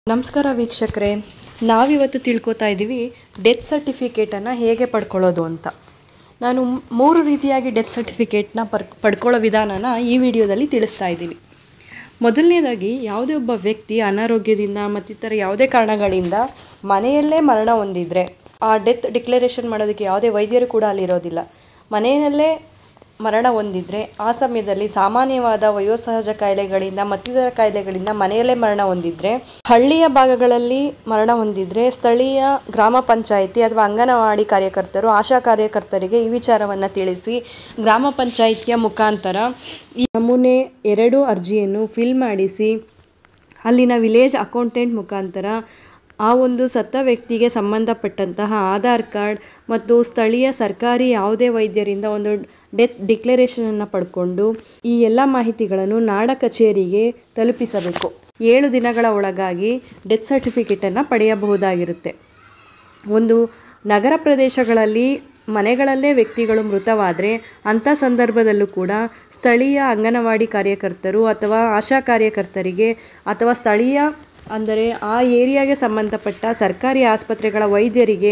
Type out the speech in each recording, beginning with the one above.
ನಮಸ್ಕಾರ ವೀಕ್ಷಕರೇ ನಾವಿವತ್ತು ತಿಳ್ಕೊತಾ ಇದ್ದೀವಿ ಡೆತ್ ಸರ್ಟಿಫಿಕೇಟನ್ನು ಹೇಗೆ ಪಡ್ಕೊಳ್ಳೋದು ಅಂತ ನಾನು ಮ್- ಮೂರು ರೀತಿಯಾಗಿ ಡೆತ್ ಸರ್ಟಿಫಿಕೇಟ್ನ ಪರ್ ಪಡ್ಕೊಳ್ಳೋ ವಿಧಾನನ ಈ ವಿಡಿಯೋದಲ್ಲಿ ತಿಳಿಸ್ತಾ ಇದ್ದೀನಿ ಮೊದಲನೇದಾಗಿ ಯಾವುದೇ ಒಬ್ಬ ವ್ಯಕ್ತಿ ಅನಾರೋಗ್ಯದಿಂದ ಮತ್ತಿತರ ಯಾವುದೇ ಕಾರಣಗಳಿಂದ ಮನೆಯಲ್ಲೇ ಮರಣ ಹೊಂದಿದ್ರೆ ಆ ಡೆತ್ ಡಿಕ್ಲರೇಷನ್ ಮಾಡೋದಕ್ಕೆ ಯಾವುದೇ ವೈದ್ಯರು ಕೂಡ ಅಲ್ಲಿರೋದಿಲ್ಲ ಮನೆಯಲ್ಲೇ ಮರಣ ಹೊಂದಿದ್ರೆ ಆ ಸಮಯದಲ್ಲಿ ಸಾಮಾನ್ಯವಾದ ವಯೋಸಹಜ ಕಾಯಿಲೆಗಳಿಂದ ಮತ್ತಿತರ ಕಾಯಿಲೆಗಳಿಂದ ಮನೆಯಲ್ಲೇ ಮರಣ ಹೊಂದಿದ್ರೆ ಹಳ್ಳಿಯ ಭಾಗಗಳಲ್ಲಿ ಮರಣ ಹೊಂದಿದ್ರೆ ಸ್ಥಳೀಯ ಗ್ರಾಮ ಪಂಚಾಯಿತಿ ಅಥವಾ ಅಂಗನವಾಡಿ ಕಾರ್ಯಕರ್ತರು ಆಶಾ ಕಾರ್ಯಕರ್ತರಿಗೆ ಈ ವಿಚಾರವನ್ನು ತಿಳಿಸಿ ಗ್ರಾಮ ಪಂಚಾಯಿತಿಯ ಮುಖಾಂತರ ಈ ನಮೂನೆ ಎರಡು ಅರ್ಜಿಯನ್ನು ಫಿಲ್ ಮಾಡಿಸಿ ಅಲ್ಲಿನ ವಿಲೇಜ್ ಅಕೌಂಟೆಂಟ್ ಮುಖಾಂತರ ಆ ಒಂದು ಸತ್ತ ವ್ಯಕ್ತಿಗೆ ಸಂಬಂಧಪಟ್ಟಂತಹ ಆಧಾರ್ ಕಾರ್ಡ್ ಮತ್ತು ಸ್ಥಳೀಯ ಸರ್ಕಾರಿ ಯಾವುದೇ ವೈದ್ಯರಿಂದ ಒಂದು ಡೆತ್ ಡಿಕ್ಲರೇಷನನ್ನು ಪಡ್ಕೊಂಡು ಈ ಎಲ್ಲ ಮಾಹಿತಿಗಳನ್ನು ನಾಡ ಕಚೇರಿಗೆ ತಲುಪಿಸಬೇಕು ಏಳು ದಿನಗಳ ಒಳಗಾಗಿ ಡೆತ್ ಸರ್ಟಿಫಿಕೇಟನ್ನು ಪಡೆಯಬಹುದಾಗಿರುತ್ತೆ ಒಂದು ನಗರ ಪ್ರದೇಶಗಳಲ್ಲಿ ಮನೆಗಳಲ್ಲೇ ವ್ಯಕ್ತಿಗಳು ಮೃತವಾದರೆ ಅಂಥ ಸಂದರ್ಭದಲ್ಲೂ ಕೂಡ ಸ್ಥಳೀಯ ಅಂಗನವಾಡಿ ಕಾರ್ಯಕರ್ತರು ಅಥವಾ ಆಶಾ ಕಾರ್ಯಕರ್ತರಿಗೆ ಅಥವಾ ಸ್ಥಳೀಯ ಅಂದರೆ ಆ ಏರಿಯಾಗೆ ಸಂಬಂಧಪಟ್ಟ ಸರ್ಕಾರಿ ಆಸ್ಪತ್ರೆಗಳ ವೈದ್ಯರಿಗೆ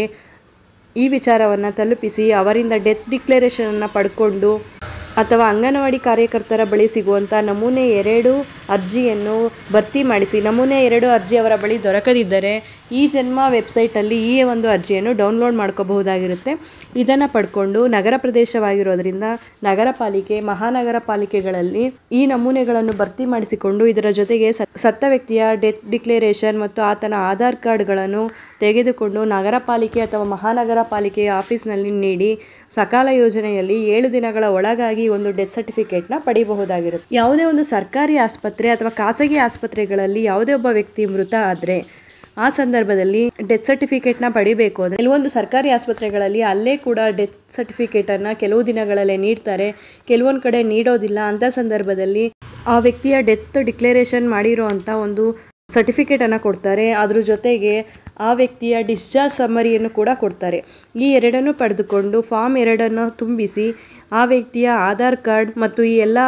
ಈ ವಿಚಾರವನ್ನು ತಲುಪಿಸಿ ಅವರಿಂದ ಡೆತ್ ಡಿಕ್ಲರೇಷನನ್ನು ಪಡ್ಕೊಂಡು ಅಥವಾ ಅಂಗನವಾಡಿ ಕಾರ್ಯಕರ್ತರ ಬಳಿ ಸಿಗುವಂಥ ನಮೂನೆ ಎರಡು ಅರ್ಜಿಯನ್ನು ಭರ್ತಿ ಮಾಡಿಸಿ ನಮೂನೆ ಎರಡು ಅರ್ಜಿ ಅವರ ಬಳಿ ದೊರಕದಿದ್ದರೆ ಈ ಜನ್ಮ ವೆಬ್ಸೈಟಲ್ಲಿ ಈ ಒಂದು ಅರ್ಜಿಯನ್ನು ಡೌನ್ಲೋಡ್ ಮಾಡ್ಕೋಬಹುದಾಗಿರುತ್ತೆ ಇದನ್ನು ಪಡ್ಕೊಂಡು ನಗರ ಪ್ರದೇಶವಾಗಿರೋದ್ರಿಂದ ನಗರ ಪಾಲಿಕೆ ಮಹಾನಗರ ಪಾಲಿಕೆಗಳಲ್ಲಿ ಈ ನಮೂನೆಗಳನ್ನು ಭರ್ತಿ ಮಾಡಿಸಿಕೊಂಡು ಇದರ ಜೊತೆಗೆ ಸ- ಸತ್ತ ವ್ಯಕ್ತಿಯ ಡೆತ್ ಡಿಕ್ಲರೇಷನ್ ಮತ್ತು ಆತನ ಆಧಾರ್ ಕಾರ್ಡ್ಗಳನ್ನು ತೆಗೆದುಕೊಂಡು ನಗರ ಪಾಲಿಕೆ ಅಥವಾ ಮಹಾನಗರ ಪಾಲಿಕೆಯ ಆಫೀಸ್ನಲ್ಲಿ ನೀಡಿ ಸಕಾಲ ಯೋಜನೆಯಲ್ಲಿ ಏಳು ದಿನಗಳ ಒಳಗಾಗಿ ಒಂದು ಡೆತ್ ಸರ್ಟಿಫಿಕೇಟ್ನ ಪಡೆಯಬಹುದಾಗಿರುತ್ತೆ ಯಾವುದೇ ಒಂದು ಸರ್ಕಾರಿ ಆಸ್ಪತ್ರೆ ಅಥವಾ ಖಾಸಗಿ ಆಸ್ಪತ್ರೆಗಳಲ್ಲಿ ಯಾವುದೇ ಒಬ್ಬ ವ್ಯಕ್ತಿ ಮೃತ ಆದರೆ ಆ ಸಂದರ್ಭದಲ್ಲಿ ಡೆತ್ ಸರ್ಟಿಫಿಕೇಟ್ನ ಪಡಿಬೇಕು ಅಂದರೆ ಕೆಲವೊಂದು ಸರ್ಕಾರಿ ಆಸ್ಪತ್ರೆಗಳಲ್ಲಿ ಅಲ್ಲೇ ಕೂಡ ಡೆತ್ ಸರ್ಟಿಫಿಕೇಟನ್ನು ಕೆಲವು ದಿನಗಳಲ್ಲೇ ನೀಡ್ತಾರೆ ಕೆಲವೊಂದು ಕಡೆ ನೀಡೋದಿಲ್ಲ ಅಂಥ ಸಂದರ್ಭದಲ್ಲಿ ಆ ವ್ಯಕ್ತಿಯ ಡೆತ್ ಡಿಕ್ಲರೇಷನ್ ಮಾಡಿರೋ ಅಂಥ ಒಂದು ಸರ್ಟಿಫಿಕೇಟನ್ನು ಕೊಡ್ತಾರೆ ಅದ್ರ ಜೊತೆಗೆ ಆ ವ್ಯಕ್ತಿಯ ಡಿಸ್ಚಾರ್ಜ್ ಸಮ್ಮರಿಯನ್ನು ಕೂಡ ಕೊಡ್ತಾರೆ ಈ ಎರಡನ್ನು ಪಡೆದುಕೊಂಡು ಫಾರ್ಮ್ ಎರಡನ್ನು ತುಂಬಿಸಿ ಆ ವ್ಯಕ್ತಿಯ ಆಧಾರ್ ಕಾರ್ಡ್ ಮತ್ತು ಈ ಎಲ್ಲ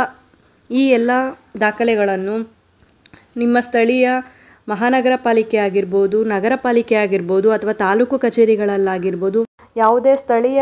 ಈ ಎಲ್ಲ ದಾಖಲೆಗಳನ್ನು ನಿಮ್ಮ ಸ್ಥಳೀಯ ಮಹಾನಗರ ಪಾಲಿಕೆ ಆಗಿರ್ಬೋದು ನಗರ ಪಾಲಿಕೆ ಆಗಿರ್ಬೋದು ಅಥವಾ ತಾಲೂಕು ಕಚೇರಿಗಳಲ್ಲಾಗಿರ್ಬೋದು ಯಾವುದೇ ಸ್ಥಳೀಯ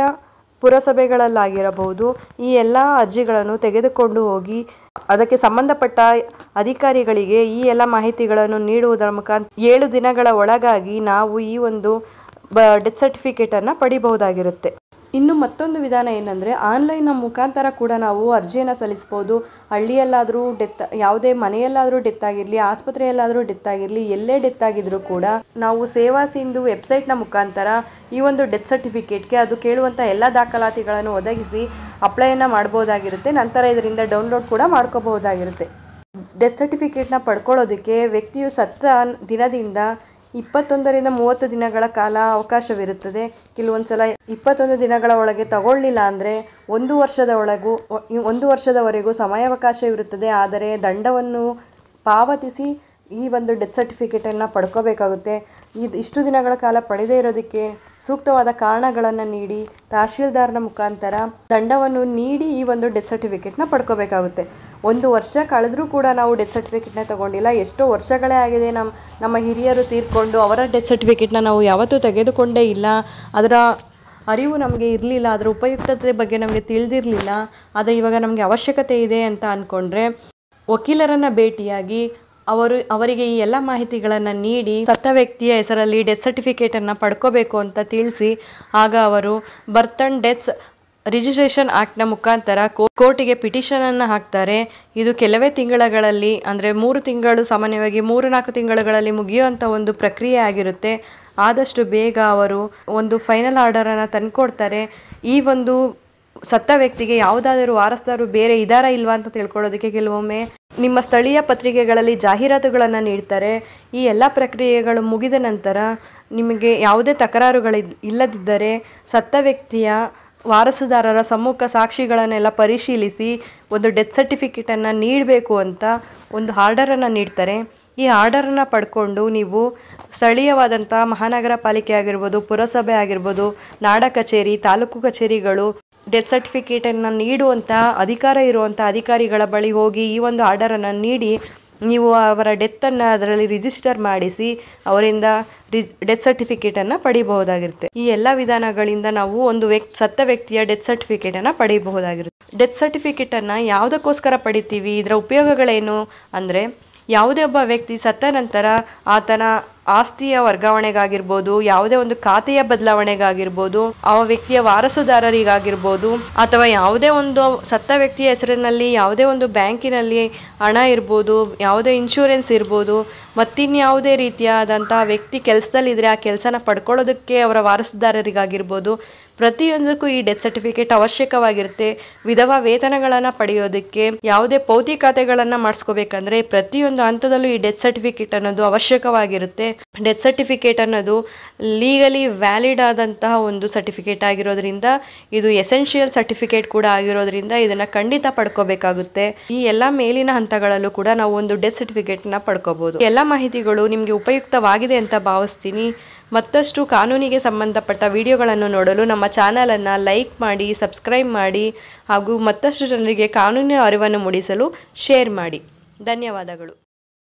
ಪುರಸಭೆಗಳಲ್ಲಾಗಿರಬಹುದು ಈ ಎಲ್ಲ ಅರ್ಜಿಗಳನ್ನು ತೆಗೆದುಕೊಂಡು ಹೋಗಿ ಅದಕ್ಕೆ ಸಂಬಂಧಪಟ್ಟ ಅಧಿಕಾರಿಗಳಿಗೆ ಈ ಎಲ್ಲ ಮಾಹಿತಿಗಳನ್ನು ನೀಡುವುದರ ಮುಖಾಂತರ ಏಳು ದಿನಗಳ ಒಳಗಾಗಿ ನಾವು ಈ ಒಂದು ಬ ಡೆತ್ ಸರ್ಟಿಫಿಕೇಟನ್ನು ಪಡಿಬಹುದಾಗಿರುತ್ತೆ ಇನ್ನು ಮತ್ತೊಂದು ವಿಧಾನ ಏನಂದರೆ ಆನ್ಲೈನ್ನ ಮುಖಾಂತರ ಕೂಡ ನಾವು ಅರ್ಜಿಯನ್ನು ಸಲ್ಲಿಸ್ಬೋದು ಹಳ್ಳಿಯಲ್ಲಾದರೂ ಡೆತ್ ಯಾವುದೇ ಮನೆಯಲ್ಲಾದರೂ ಡೆತ್ ಆಗಿರಲಿ ಆಸ್ಪತ್ರೆಯಲ್ಲಾದರೂ ಡೆತ್ ಆಗಿರಲಿ ಎಲ್ಲೇ ಡೆತ್ ಆಗಿದ್ರೂ ಕೂಡ ನಾವು ಸೇವಾ ಸಿಂಧು ವೆಬ್ಸೈಟ್ನ ಮುಖಾಂತರ ಈ ಒಂದು ಡೆತ್ ಸರ್ಟಿಫಿಕೇಟ್ಗೆ ಅದು ಕೇಳುವಂಥ ಎಲ್ಲ ದಾಖಲಾತಿಗಳನ್ನು ಒದಗಿಸಿ ಅಪ್ಲೈಯನ್ನು ಮಾಡ್ಬೋದಾಗಿರುತ್ತೆ ನಂತರ ಇದರಿಂದ ಡೌನ್ಲೋಡ್ ಕೂಡ ಮಾಡ್ಕೋಬಹುದಾಗಿರುತ್ತೆ ಡೆತ್ ಸರ್ಟಿಫಿಕೇಟ್ನ ಪಡ್ಕೊಳ್ಳೋದಕ್ಕೆ ವ್ಯಕ್ತಿಯು ಸತ್ತ ದಿನದಿಂದ ಇಪ್ಪತ್ತೊಂದರಿಂದ ಮೂವತ್ತು ದಿನಗಳ ಕಾಲ ಅವಕಾಶವಿರುತ್ತದೆ ಕೆಲವೊಂದು ಸಲ ಇಪ್ಪತ್ತೊಂದು ದಿನಗಳ ಒಳಗೆ ತಗೊಳ್ಳಿಲ್ಲ ಅಂದರೆ ಒಂದು ವರ್ಷದ ಒಳಗೂ ಒಂದು ವರ್ಷದವರೆಗೂ ಸಮಯಾವಕಾಶವಿರುತ್ತದೆ ಆದರೆ ದಂಡವನ್ನು ಪಾವತಿಸಿ ಈ ಒಂದು ಡೆತ್ ಸರ್ಟಿಫಿಕೇಟನ್ನು ಪಡ್ಕೋಬೇಕಾಗುತ್ತೆ ಇದು ಇಷ್ಟು ದಿನಗಳ ಕಾಲ ಪಡೆದೇ ಇರೋದಕ್ಕೆ ಸೂಕ್ತವಾದ ಕಾರಣಗಳನ್ನು ನೀಡಿ ತಹಶೀಲ್ದಾರ್ನ ಮುಖಾಂತರ ದಂಡವನ್ನು ನೀಡಿ ಈ ಒಂದು ಡೆತ್ ಸರ್ಟಿಫಿಕೇಟ್ನ ಪಡ್ಕೋಬೇಕಾಗುತ್ತೆ ಒಂದು ವರ್ಷ ಕಳೆದ್ರೂ ಕೂಡ ನಾವು ಡೆತ್ ಸರ್ಟಿಫಿಕೇಟ್ನ ತಗೊಂಡಿಲ್ಲ ಎಷ್ಟೋ ವರ್ಷಗಳೇ ಆಗಿದೆ ನಮ್ಮ ನಮ್ಮ ಹಿರಿಯರು ತೀರ್ಕೊಂಡು ಅವರ ಡೆತ್ ಸರ್ಟಿಫಿಕೇಟ್ನ ನಾವು ಯಾವತ್ತೂ ತೆಗೆದುಕೊಂಡೇ ಇಲ್ಲ ಅದರ ಅರಿವು ನಮಗೆ ಇರಲಿಲ್ಲ ಅದರ ಉಪಯುಕ್ತತೆ ಬಗ್ಗೆ ನಮಗೆ ತಿಳಿದಿರಲಿಲ್ಲ ಆದರೆ ಇವಾಗ ನಮಗೆ ಅವಶ್ಯಕತೆ ಇದೆ ಅಂತ ಅಂದ್ಕೊಂಡ್ರೆ ವಕೀಲರನ್ನು ಭೇಟಿಯಾಗಿ ಅವರು ಅವರಿಗೆ ಈ ಎಲ್ಲ ಮಾಹಿತಿಗಳನ್ನು ನೀಡಿ ಸತ್ತ ವ್ಯಕ್ತಿಯ ಹೆಸರಲ್ಲಿ ಡೆತ್ ಸರ್ಟಿಫಿಕೇಟನ್ನು ಪಡ್ಕೋಬೇಕು ಅಂತ ತಿಳಿಸಿ ಆಗ ಅವರು ಬರ್ತ್ ಆ್ಯಂಡ್ ಡೆತ್ಸ್ ರಿಜಿಸ್ಟ್ರೇಷನ್ ಆ್ಯಕ್ಟ್ನ ಮುಖಾಂತರ ಕೋ- ಕೋರ್ಟಿಗೆ ಪಿಟಿಷನನ್ನು ಹಾಕ್ತಾರೆ ಇದು ಕೆಲವೇ ತಿಂಗಳುಗಳಲ್ಲಿ ಅಂದರೆ ಮೂರು ತಿಂಗಳು ಸಾಮಾನ್ಯವಾಗಿ ಮೂರು ನಾಲ್ಕು ತಿಂಗಳುಗಳಲ್ಲಿ ಮುಗಿಯುವಂಥ ಒಂದು ಪ್ರಕ್ರಿಯೆ ಆಗಿರುತ್ತೆ ಆದಷ್ಟು ಬೇಗ ಅವರು ಒಂದು ಫೈನಲ್ ಆರ್ಡರನ್ನು ತಂದುಕೊಡ್ತಾರೆ ಈ ಒಂದು ಸತ್ತ ವ್ಯಕ್ತಿಗೆ ಯಾವುದಾದರೂ ವಾರಸ್ದಾರು ಬೇರೆ ಇದ್ದಾರಾ ಇಲ್ವಾ ಅಂತ ತಿಳ್ಕೊಳ್ಳೋದಕ್ಕೆ ಕೆಲವೊಮ್ಮೆ ನಿಮ್ಮ ಸ್ಥಳೀಯ ಪತ್ರಿಕೆಗಳಲ್ಲಿ ಜಾಹೀರಾತುಗಳನ್ನು ನೀಡ್ತಾರೆ ಈ ಎಲ್ಲ ಪ್ರಕ್ರಿಯೆಗಳು ಮುಗಿದ ನಂತರ ನಿಮಗೆ ಯಾವುದೇ ತಕರಾರುಗಳು ಇಲ್ಲದಿದ್ದರೆ ಸತ್ತ ವ್ಯಕ್ತಿಯ ವಾರಸುದಾರರ ಸಮ್ಮುಖ ಸಾಕ್ಷಿಗಳನ್ನೆಲ್ಲ ಪರಿಶೀಲಿಸಿ ಒಂದು ಡೆತ್ ಸರ್ಟಿಫಿಕೇಟನ್ನು ನೀಡಬೇಕು ಅಂತ ಒಂದು ಆರ್ಡರನ್ನು ನೀಡ್ತಾರೆ ಈ ಆರ್ಡರನ್ನು ಪಡ್ಕೊಂಡು ನೀವು ಸ್ಥಳೀಯವಾದಂಥ ಮಹಾನಗರ ಪಾಲಿಕೆ ಆಗಿರ್ಬೋದು ಪುರಸಭೆ ಆಗಿರ್ಬೋದು ನಾಡ ಕಚೇರಿ ತಾಲೂಕು ಕಚೇರಿಗಳು ಡೆತ್ ಸರ್ಟಿಫಿಕೇಟನ್ನು ನೀಡುವಂಥ ಅಧಿಕಾರ ಇರುವಂಥ ಅಧಿಕಾರಿಗಳ ಬಳಿ ಹೋಗಿ ಈ ಒಂದು ಆರ್ಡರನ್ನು ನೀಡಿ ನೀವು ಅವರ ಡೆತ್ತನ್ನು ಅದರಲ್ಲಿ ರಿಜಿಸ್ಟರ್ ಮಾಡಿಸಿ ಅವರಿಂದ ರಿ ಡೆತ್ ಸರ್ಟಿಫಿಕೇಟನ್ನು ಪಡಿಬಹುದಾಗಿರುತ್ತೆ ಈ ಎಲ್ಲ ವಿಧಾನಗಳಿಂದ ನಾವು ಒಂದು ವ್ಯಕ್ತಿ ಸತ್ತ ವ್ಯಕ್ತಿಯ ಡೆತ್ ಸರ್ಟಿಫಿಕೇಟನ್ನು ಪಡಿಬಹುದಾಗಿರುತ್ತೆ ಡೆತ್ ಸರ್ಟಿಫಿಕೇಟನ್ನು ಯಾವುದಕ್ಕೋಸ್ಕರ ಪಡಿತೀವಿ ಇದರ ಉಪಯೋಗಗಳೇನು ಅಂದರೆ ಯಾವುದೇ ಒಬ್ಬ ವ್ಯಕ್ತಿ ಸತ್ತ ನಂತರ ಆತನ ಆಸ್ತಿಯ ವರ್ಗಾವಣೆಗಾಗಿರ್ಬೋದು ಯಾವುದೇ ಒಂದು ಖಾತೆಯ ಬದಲಾವಣೆಗಾಗಿರ್ಬೋದು ಆ ವ್ಯಕ್ತಿಯ ವಾರಸುದಾರರಿಗಾಗಿರ್ಬೋದು ಅಥವಾ ಯಾವುದೇ ಒಂದು ಸತ್ತ ವ್ಯಕ್ತಿಯ ಹೆಸರಿನಲ್ಲಿ ಯಾವುದೇ ಒಂದು ಬ್ಯಾಂಕಿನಲ್ಲಿ ಹಣ ಇರ್ಬೋದು ಯಾವುದೇ ಇನ್ಶೂರೆನ್ಸ್ ಇರ್ಬೋದು ಮತ್ತಿನ್ಯಾವುದೇ ರೀತಿಯಾದಂತಹ ವ್ಯಕ್ತಿ ಕೆಲಸದಲ್ಲಿದ್ದರೆ ಆ ಕೆಲಸನ ಪಡ್ಕೊಳ್ಳೋದಕ್ಕೆ ಅವರ ವಾರಸುದಾರರಿಗಾಗಿರ್ಬೋದು ಪ್ರತಿಯೊಂದಕ್ಕೂ ಈ ಡೆತ್ ಸರ್ಟಿಫಿಕೇಟ್ ಅವಶ್ಯಕವಾಗಿರುತ್ತೆ ವಿಧವಾ ವೇತನಗಳನ್ನು ಪಡೆಯೋದಕ್ಕೆ ಯಾವುದೇ ಪೌತಿ ಖಾತೆಗಳನ್ನು ಮಾಡಿಸ್ಕೋಬೇಕಂದ್ರೆ ಪ್ರತಿಯೊಂದು ಹಂತದಲ್ಲೂ ಈ ಡೆತ್ ಸರ್ಟಿಫಿಕೇಟ್ ಅನ್ನೋದು ಅವಶ್ಯಕವಾಗಿರುತ್ತೆ ಡೆತ್ ಸರ್ಟಿಫಿಕೇಟ್ ಅನ್ನೋದು ಲೀಗಲಿ ವ್ಯಾಲಿಡ್ ಆದಂತಹ ಒಂದು ಸರ್ಟಿಫಿಕೇಟ್ ಆಗಿರೋದ್ರಿಂದ ಇದು ಎಸೆನ್ಷಿಯಲ್ ಸರ್ಟಿಫಿಕೇಟ್ ಕೂಡ ಆಗಿರೋದ್ರಿಂದ ಇದನ್ನ ಖಂಡಿತ ಪಡ್ಕೋಬೇಕಾಗುತ್ತೆ ಈ ಎಲ್ಲ ಮೇಲಿನ ಹಂತಗಳಲ್ಲೂ ಕೂಡ ನಾವು ಒಂದು ಡೆತ್ ಸರ್ಟಿಫಿಕೇಟ್ನ ಪಡ್ಕೋಬಹುದು ಎಲ್ಲ ಮಾಹಿತಿಗಳು ನಿಮಗೆ ಉಪಯುಕ್ತವಾಗಿದೆ ಅಂತ ಭಾವಿಸ್ತೀನಿ ಮತ್ತಷ್ಟು ಕಾನೂನಿಗೆ ಸಂಬಂಧಪಟ್ಟ ವಿಡಿಯೋಗಳನ್ನು ನೋಡಲು ನಮ್ಮ ಚಾನಲನ್ನು ಲೈಕ್ ಮಾಡಿ ಸಬ್ಸ್ಕ್ರೈಬ್ ಮಾಡಿ ಹಾಗೂ ಮತ್ತಷ್ಟು ಜನರಿಗೆ ಕಾನೂನಿನ ಅರಿವನ್ನು ಮೂಡಿಸಲು ಶೇರ್ ಮಾಡಿ ಧನ್ಯವಾದಗಳು